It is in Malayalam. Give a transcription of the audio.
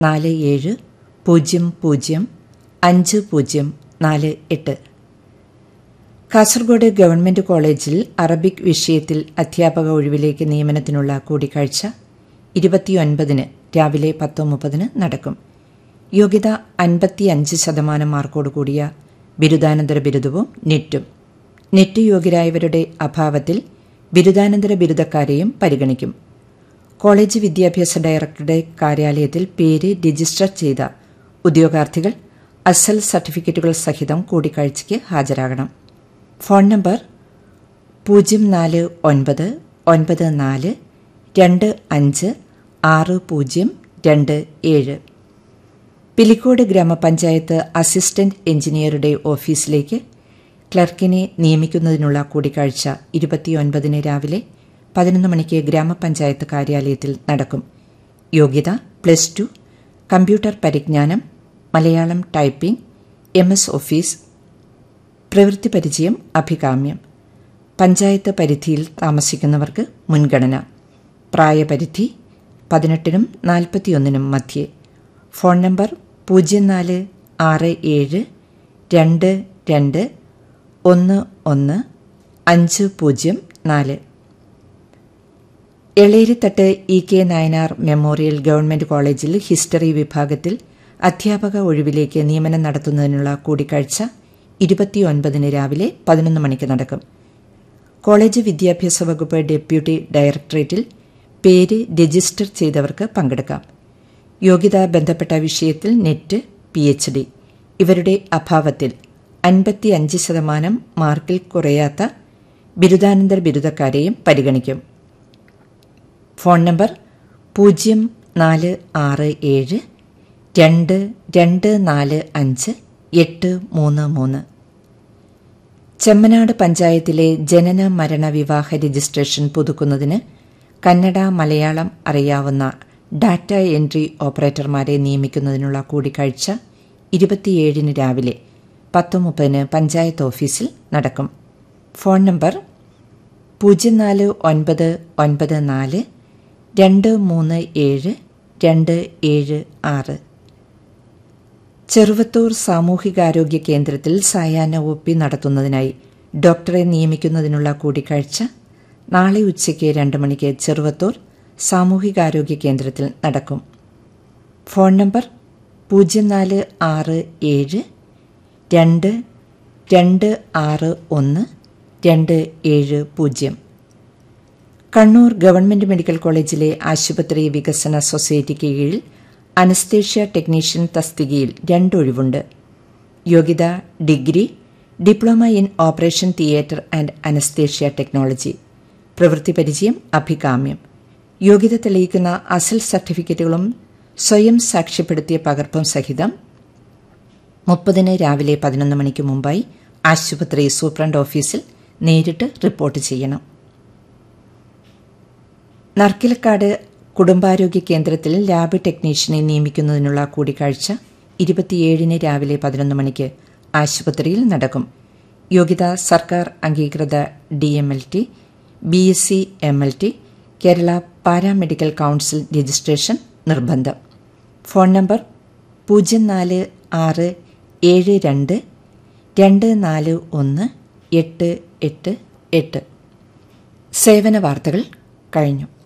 നാല് ഏഴ് പൂജ്യം പൂജ്യം അഞ്ച് പൂജ്യം നാല് എട്ട് കാസർഗോഡ് ഗവൺമെന്റ് കോളേജിൽ അറബിക് വിഷയത്തിൽ അധ്യാപക ഒഴിവിലേക്ക് നിയമനത്തിനുള്ള കൂടിക്കാഴ്ച ഇരുപത്തിയൊൻപതിന് രാവിലെ പത്ത് മുപ്പതിന് നടക്കും യോഗ്യത അൻപത്തിയഞ്ച് ശതമാനം മാർക്കോട് കൂടിയ ബിരുദാനന്തര ബിരുദവും നെറ്റും നെറ്റ് യോഗ്യരായവരുടെ അഭാവത്തിൽ ബിരുദാനന്തര ബിരുദക്കാരെയും പരിഗണിക്കും കോളേജ് വിദ്യാഭ്യാസ ഡയറക്ടറുടെ കാര്യാലയത്തിൽ പേര് രജിസ്റ്റർ ചെയ്ത ഉദ്യോഗാർത്ഥികൾ അസൽ സർട്ടിഫിക്കറ്റുകൾ സഹിതം കൂടിക്കാഴ്ചയ്ക്ക് ഹാജരാകണം ഫോൺ നമ്പർ പൂജ്യം നാല് ഒൻപത് ഒൻപത് നാല് രണ്ട് അഞ്ച് ആറ് പൂജ്യം രണ്ട് ഏഴ് പിലിക്കോട് ഗ്രാമപഞ്ചായത്ത് അസിസ്റ്റന്റ് എഞ്ചിനീയറുടെ ഓഫീസിലേക്ക് ക്ലർക്കിനെ നിയമിക്കുന്നതിനുള്ള കൂടിക്കാഴ്ച ഇരുപത്തിയൊൻപതിന് രാവിലെ പതിനൊന്ന് മണിക്ക് ഗ്രാമപഞ്ചായത്ത് കാര്യാലയത്തിൽ നടക്കും യോഗ്യത പ്ലസ് ടു കമ്പ്യൂട്ടർ പരിജ്ഞാനം Malayalam typing M S office പ്രവൃത്തി പരിചയം അഭികാമ്യം പഞ്ചായത്ത് പരിധിയിൽ താമസിക്കുന്നവർക്ക് മുൻഗണന പ്രായപരിധി പതിനെട്ടിനും നാൽപ്പത്തിയൊന്നിനും മധ്യേ ഫോൺ നമ്പർ പൂജ്യം നാല് ആറ് ഏഴ് രണ്ട് രണ്ട് ഒന്ന് ഒന്ന് അഞ്ച് പൂജ്യം നാല് Elerithattu E K Nayanar memorial government കോളേജിൽ ഹിസ്റ്ററി വിഭാഗത്തിൽ അധ്യാപക ഒഴിവിലേക്ക് നിയമനം നടത്തുന്നതിനുള്ള കൂടിക്കാഴ്ച ഇരുപത്തിയൊൻപതിന് രാവിലെ പതിനൊന്ന് മണിക്ക് നടക്കും കോളേജ് വിദ്യാഭ്യാസ വകുപ്പ് ഡെപ്യൂട്ടി ഡയറക്ടറേറ്റിൽ പേര് രജിസ്റ്റർ ചെയ്തവർക്ക് പങ്കെടുക്കാം യോഗ്യത ബന്ധപ്പെട്ട വിഷയത്തിൽ നെറ്റ് പി എച്ച് ഡി ഇവരുടെ അഭാവത്തിൽ അൻപത്തിയഞ്ച് ശതമാനം മാർക്കിൽ കുറയാത്ത ബിരുദാനന്തര ബിരുദക്കാരെയും പരിഗണിക്കും ഫോൺ നമ്പർ പൂജ്യം നാല് ആറ് ഏഴ് രണ്ട് രണ്ട് നാല് അഞ്ച് എട്ട് മൂന്ന് മൂന്ന് ചെമ്മനാട് പഞ്ചായത്തിലെ ജനന മരണ വിവാഹ രജിസ്ട്രേഷൻ പുതുക്കുന്നതിന് കന്നഡ മലയാളം അറിയാവുന്ന ഡാറ്റ എൻട്രി ഓപ്പറേറ്റർമാരെ നിയമിക്കുന്നതിനുള്ള കൂടിക്കാഴ്ച ഇരുപത്തിയേഴിന് രാവിലെ പത്ത് മുപ്പതിന് പഞ്ചായത്ത് ഓഫീസിൽ നടക്കും ഫോൺ നമ്പർ പൂജ്യം നാല് ഒൻപത് ഒൻപത് നാല് രണ്ട് മൂന്ന് ഏഴ് രണ്ട് ഏഴ് ആറ് ചെറുവത്തൂർ സാമൂഹികാരോഗ്യ കേന്ദ്രത്തിൽ സായാഹ്ന ഒ പി നടത്തുന്നതിനായി ഡോക്ടറെ നിയമിക്കുന്നതിനുള്ള കൂടിക്കാഴ്ച നാളെ ഉച്ചയ്ക്ക് രണ്ട് മണിക്ക് ചെറുവത്തൂർ സാമൂഹികാരോഗ്യ കേന്ദ്രത്തിൽ നടക്കും ഫോൺ നമ്പർ പൂജ്യം നാല് ആറ് ഏഴ് രണ്ട് രണ്ട് ആറ് ഒന്ന് രണ്ട് ഏഴ് പൂജ്യം കണ്ണൂർ ഗവൺമെന്റ് മെഡിക്കൽ കോളേജിലെ ആശുപത്രി വികസന സൊസൈറ്റിക്ക് കീഴിൽ അനസ്തേഷ്യ ടെക്നീഷ്യൻ തസ്തികയിൽ രണ്ടൊഴിവുണ്ട് യോഗ്യത degree diploma in operation theatre and anaesthesia technology പ്രവൃത്തി പരിചയം അഭികാമ്യം യോഗ്യത തെളിയിക്കുന്ന അസൽ സർട്ടിഫിക്കറ്റുകളും സ്വയം സാക്ഷ്യപ്പെടുത്തിയ പകർപ്പും സഹിതം മുപ്പതിന് രാവിലെ പതിനൊന്ന് മണിക്ക് മുമ്പായി ആശുപത്രി സൂപ്രണ്ട് ഓഫീസിൽ നേരിട്ട് റിപ്പോർട്ട് ചെയ്യണം നർക്കിലക്കാട് കുടുംബാരോഗ്യ കേന്ദ്രത്തിൽ ലാബ് ടെക്നീഷ്യനെ നിയമിക്കുന്നതിനുള്ള കൂടിക്കാഴ്ച ഇരുപത്തിയേഴിന് രാവിലെ പതിനൊന്ന് മണിക്ക് ആശുപത്രിയിൽ നടക്കും യോഗ്യത സർക്കാർ അംഗീകൃത D M L T B S C M L T Kerala paramedical council registration നിർബന്ധം ഫോൺ നമ്പർ പൂജ്യം നാല് ആറ് ഏഴ് രണ്ട് രണ്ട് നാല് ഒന്ന് എട്ട് എട്ട് എട്ട് സേവന വാർത്തകൾ കഴിഞ്ഞു